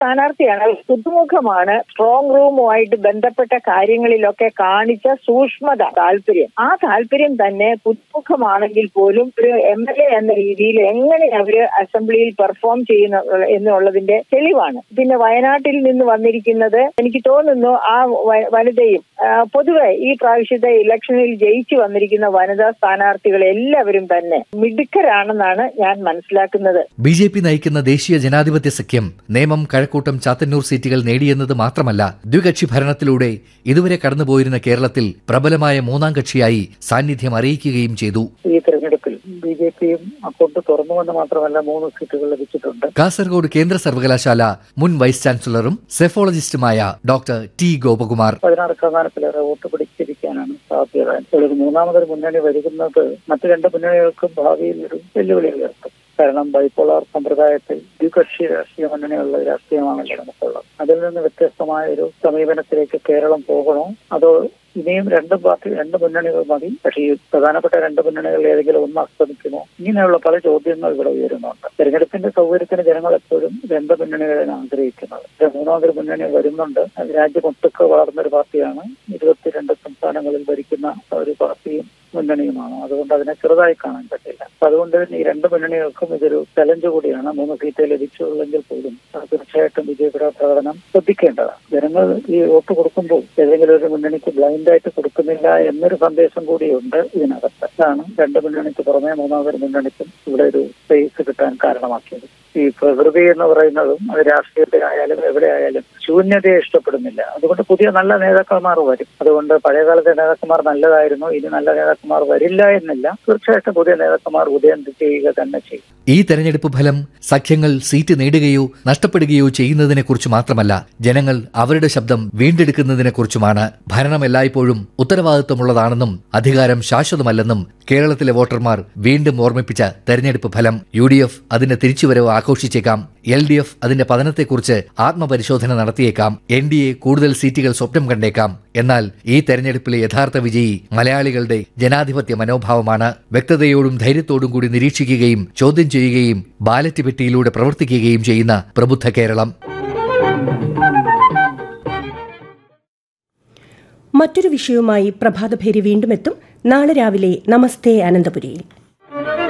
സ്ഥാനാർത്ഥിയാണ് പുതുമുഖമാണ് സ്ട്രോങ് റൂമുമായിട്ട് ബന്ധപ്പെട്ട കാര്യങ്ങളിലൊക്കെ കാണിച്ച സൂക്ഷ്മത താല്പര്യം ആ താല്പര്യം തന്നെ പുതുമുഖമാണെങ്കിൽ പോലും ഒരു എം എൽ എ എന്ന രീതിയിൽ എങ്ങനെ അവര് അസംബ്ലിയിൽ പെർഫോം ചെയ്യുന്ന എന്നുള്ളതിന്റെ തെളിവാണ് പിന്നെ വയനാട്ടിൽ നിന്ന് വന്നിരിക്കുന്നത് എനിക്ക് തോന്നുന്നു ആ വ- വനിതയും ആ, പൊതുവെ ഈ പ്രാവശ്യത്തെ ഇലക്ഷനിൽ ജയിച്ചു വന്നിരിക്കുന്ന വനിതാ സ്ഥാനാർത്ഥികൾ എല്ലാവരും തന്നെ മിടുക്കരാണെന്നാണ് ഞാൻ മനസ്സിലാക്കുന്നത് ബി ജെ പി നയിക്കുന്ന ദേശീയ ജനാധിപത്യ സഖ്യം നേമം കഴക്കൂട്ടം ചാത്തന്നൂർ സീറ്റുകൾ നേടിയെന്നത് മാത്രമല്ല ദ്വികക്ഷി ഭരണത്തിലൂടെ ഇതുവരെ കടന്നുപോയിരുന്ന കേരളത്തിൽ പ്രബലമായ മൂന്നാം കക്ഷിയായി സാന്നിധ്യം അറിയിക്കുകയും ചെയ്തു ഈ തെരഞ്ഞെടുപ്പിൽ ബി ജെ പിയും അക്കൗണ്ട് തുറന്നുവെന്ന് മാത്രമല്ല മൂന്ന് സീറ്റുകൾ ലഭിച്ചിട്ടുണ്ട് കാസർഗോഡ് കേന്ദ്ര സർവകലാശാല മുൻ വൈസ് ചാൻസലറും സെഫോളജിസ്റ്റുമായ ഡോക്ടർ ടി ഗോപകുമാർ പതിനാറ് ശതമാനത്തിലേറെ വോട്ട് പിടിച്ചിരിക്കാനാണ് സാധ്യത ഒരു മൂന്നാമതൊരു മുന്നണി വരുന്നത് മറ്റു രണ്ട് മുന്നണികൾക്കും ഭാവിയിൽ ഒരു വെല്ലുവിളി ഉയർത്തും കാരണം ബൈപ്പോളാർ സമ്പ്രദായത്തിൽ ദ്വികക്ഷി രാഷ്ട്രീയ മുന്നണിയുള്ള രാഷ്ട്രീയമാണല്ലോ നമുക്കുള്ളത് അതിൽ നിന്ന് വ്യത്യസ്തമായ ഒരു സമീപനത്തിലേക്ക് കേരളം പോകണോ അതോ ഇനിയും രണ്ട് പാർട്ടി രണ്ട് മുന്നണികൾ മതി പക്ഷേ ഈ പ്രധാനപ്പെട്ട രണ്ട് മുന്നണികളിൽ ഏതെങ്കിലും ഒന്ന് അസ്തമിക്കുമോ ഇങ്ങനെയുള്ള പല ചോദ്യങ്ങൾ ഇവിടെ ഉയരുന്നുണ്ട് തെരഞ്ഞെടുപ്പിന്റെ സൗകര്യത്തിന് ജനങ്ങൾ എപ്പോഴും രണ്ട് മുന്നണികളാണ് ആഗ്രഹിക്കുന്നത് പക്ഷേ മൂന്നാമതൊരു മുന്നണി വരുന്നുണ്ട് അത് രാജ്യമൊട്ടുക്കെ വളർന്ന ഒരു പാർട്ടിയാണ് ഇരുപത്തിരണ്ട് സംസ്ഥാനങ്ങളിൽ ഭരിക്കുന്ന ഒരു പാർട്ടിയും മുന്നണിയുമാണ് അതുകൊണ്ട് അതിനെ ചെറുതായി കാണാൻ പറ്റില്ല അപ്പൊ അതുകൊണ്ട് തന്നെ ഈ രണ്ട് മുന്നണികൾക്കും ഇതൊരു ചലഞ്ച് കൂടിയാണ് മൂന്ന് സീറ്റ് ലഭിച്ചുള്ളെങ്കിൽ പോലും അത് തീർച്ചയായിട്ടും ബിജെപിയുടെ പ്രകടനം ശ്രദ്ധിക്കേണ്ടതാണ് ജനങ്ങൾ ഈ വോട്ട് കൊടുക്കുമ്പോൾ ഏതെങ്കിലും ഒരു മുന്നണിക്ക് ബ്ലൈൻഡായിട്ട് കൊടുക്കുന്നില്ല എന്നൊരു സന്ദേശം കൂടിയുണ്ട് ഇതിനകത്ത് അതാണ് രണ്ട് മുന്നണിക്ക് പുറമെ മൂന്നാമതൊരു മുന്നണിക്കും ഇവിടെ ഒരു സ്പേസ് കിട്ടാൻ കാരണമാക്കിയത് ഈ പ്രകൃതി എന്ന് പറയുന്നതും അത് രാഷ്ട്രീയത്തിലായാലും എവിടെയായാലും ശൂന്യതയെ ഇഷ്ടപ്പെടുന്നില്ല അതുകൊണ്ട് പുതിയ നല്ല നേതാക്കന്മാർ വരും അതുകൊണ്ട് പഴയകാലത്തെ നേതാക്കന്മാർ നല്ലതായിരുന്നു ഇനി നല്ല നേതാക്കന്മാർ വരില്ല എന്നില്ല തീർച്ചയായിട്ടും പുതിയ നേതാക്കന്മാർ ഉദയം ചെയ്യുക തന്നെ ചെയ്യും ഈ തെരഞ്ഞെടുപ്പ് ഫലം സഖ്യങ്ങൾ സീറ്റ് നേടുകയോ നഷ്ടപ്പെടുകയോ ചെയ്യുന്നതിനെക്കുറിച്ച് മാത്രമല്ല ജനങ്ങൾ അവരുടെ ശബ്ദം വീണ്ടെടുക്കുന്നതിനെക്കുറിച്ചുമാണ് ഭരണം എല്ലായ്പ്പോഴും ഉത്തരവാദിത്വമുള്ളതാണെന്നും അധികാരം ശാശ്വതമല്ലെന്നും കേരളത്തിലെ വോട്ടർമാർ വീണ്ടും ഓർമ്മിപ്പിച്ച തെരഞ്ഞെടുപ്പ് ഫലം യു ഡി എഫ് അതിന്റെ തിരിച്ചുവരവ് ആഘോഷിച്ചേക്കാം എൽ ഡി എഫ് അതിന്റെ പതനത്തെക്കുറിച്ച് ആത്മപരിശോധന നടത്തിയേക്കാം എൻ ഡി എ കൂടുതൽ സീറ്റുകൾ സ്വപ്നം കണ്ടേക്കാം എന്നാൽ ഈ തെരഞ്ഞെടുപ്പിലെ യഥാർത്ഥ വിജയി മലയാളികളുടെ ജനാധിപത്യ മനോഭാവമാണ് വ്യക്തതയോടും ധൈര്യത്തോടും കൂടി നിരീക്ഷിക്കുകയും ചോദ്യം ചെയ്യുകയും ബാലറ്റ് പെട്ടിയിലൂടെ പ്രവർത്തിക്കുകയും ചെയ്യുന്ന പ്രബുദ്ധ കേരളം മറ്റൊരു വിഷയവുമായി പ്രഭാതഭേരി വീണ്ടും എത്തും നാളെ രാവിലെ നമസ്തേ അനന്തപുരിയിൽ